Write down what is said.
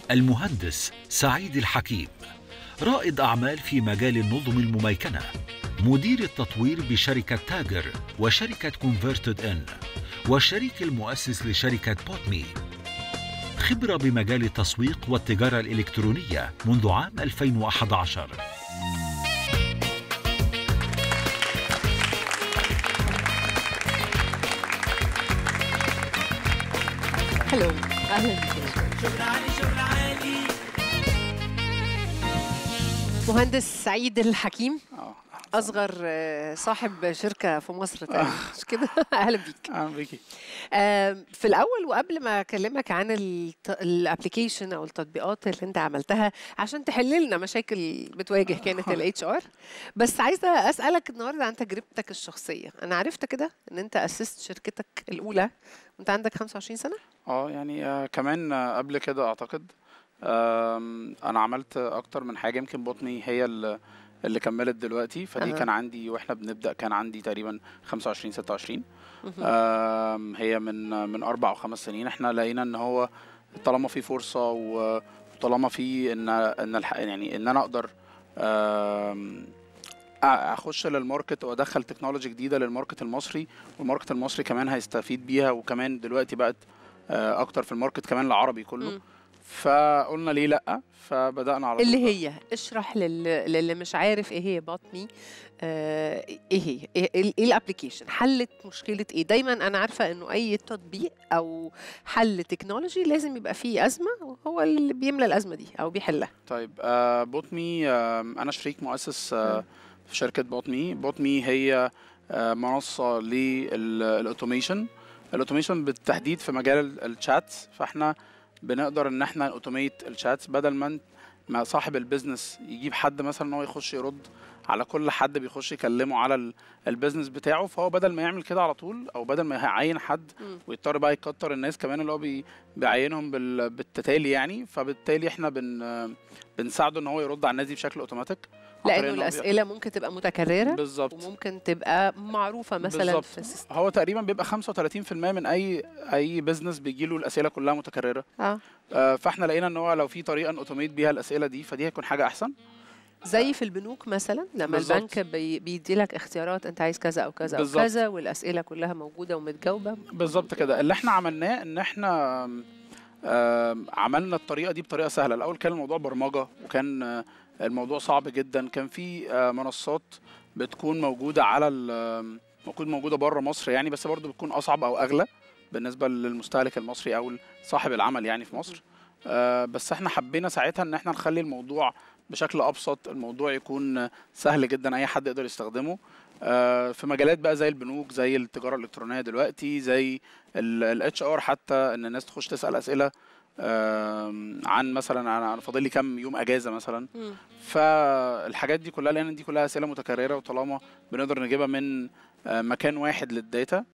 المهندس سعيد الحكيم رائد أعمال في مجال النظم المميكنة مدير التطوير بشركة تاجر وشركة كونفرتد إن والشريك المؤسس لشركة بوتمي خبرة بمجال التسويق والتجارة الإلكترونية منذ عام 2011 حلو اهلا بك شغل عالي شغل عالي مهندس سعيد الحكيم اه اصغر آه، صاحب شركه في مصر تقريبا مش كده اهلا بيك اهلا بيكي آم، في الاول وقبل ما اكلمك عن الابلكيشن او التطبيقات اللي انت عملتها عشان تحل لنا مشاكل بتواجه كانت الاتش ار بس عايزه اسالك النهارده عن تجربتك الشخصيه انا عرفت كده ان انت اسست شركتك الاولى وانت عندك 25 سنه اه يعني آه كمان آه قبل كده اعتقد آم، انا عملت اكتر من حاجه يمكن بطني هي اللي اللي كملت دلوقتي فدي أها. كان عندي واحنا بنبدا كان عندي تقريبا 25 26 مهم. آم، هي من من اربع او خمس سنين احنا لقينا ان هو طالما في فرصه و- وطالما في ان ان الح- يعني ان انا اقدر آم، أ- اخش للماركت وادخل تكنولوجي جديده للماركت المصري والماركت المصري كمان هيستفيد بيها وكمان دلوقتي بقت آه، اكتر في الماركت كمان العربي كله مم. فقلنا ليه لا فبدانا على اللي طول. هي اشرح لل... للي مش عارف ايه هي باتمي آه ايه هي ايه, إيه الابلكيشن حلت مشكله ايه دايما انا عارفه انه اي تطبيق او حل تكنولوجي لازم يبقى فيه ازمه وهو اللي بيملى الازمه دي او بيحلها طيب آه بوتمي آه انا شريك مؤسس آه في شركه بوتمي بوتمي هي آه منصه للاوتوميشن الاوتوميشن بالتحديد في مجال ال- الشات فاحنا بنقدر ان احنا اوتوميت الشات بدل ما انت- ما صاحب البيزنس يجيب حد مثلا ان هو يخش يرد على كل حد بيخش يكلمه على ال- البيزنس بتاعه فهو بدل ما يعمل كده على طول او بدل ما يعين حد مم. ويضطر بقى يكتر الناس كمان اللي هو بي بيعينهم بال- بالتتالي يعني فبالتالي احنا بن بنساعده ان هو يرد على الناس دي بشكل اوتوماتيك عن طريق لانه إن هو بي- الاسئله ممكن تبقى متكرره بالظبط وممكن تبقى معروفه مثلا بالظبط. في سيستم هو تقريبا بيبقى 35% من اي اي بزنس بيجي له الاسئله كلها متكرره اه آه، فاحنا لقينا ان هو لو في طريقه نوتوميت بيها الاسئله دي فدي هيكون حاجه احسن زي في البنوك مثلا لما بالظبط. البنك بي بيدي لك اختيارات انت عايز كذا او كذا او بالظبط. كذا والاسئله كلها موجوده ومتجاوبه بالظبط كده اللي احنا عملناه ان احنا آم، آم، عملنا الطريقه دي بطريقه سهله الاول كان الموضوع برمجه وكان آه، الموضوع صعب جدا كان في آه، منصات بتكون موجوده على ال- آم، موجود موجوده بره مصر يعني بس برضو بتكون اصعب او اغلى بالنسبه للمستهلك المصري او صاحب العمل يعني في مصر آه، بس احنا حبينا ساعتها ان احنا نخلي الموضوع بشكل ابسط الموضوع يكون سهل جدا اي حد يقدر يستخدمه آه، في مجالات بقى زي البنوك زي التجاره الالكترونيه دلوقتي زي الاتش ار حتى ان الناس تخش تسال اسئله آم، عن مثلا انا أنا فاضل لي كام يوم اجازه مثلا مم. فالحاجات دي كلها لان دي كلها اسئله متكرره وطالما بنقدر نجيبها من آه، مكان واحد للداتا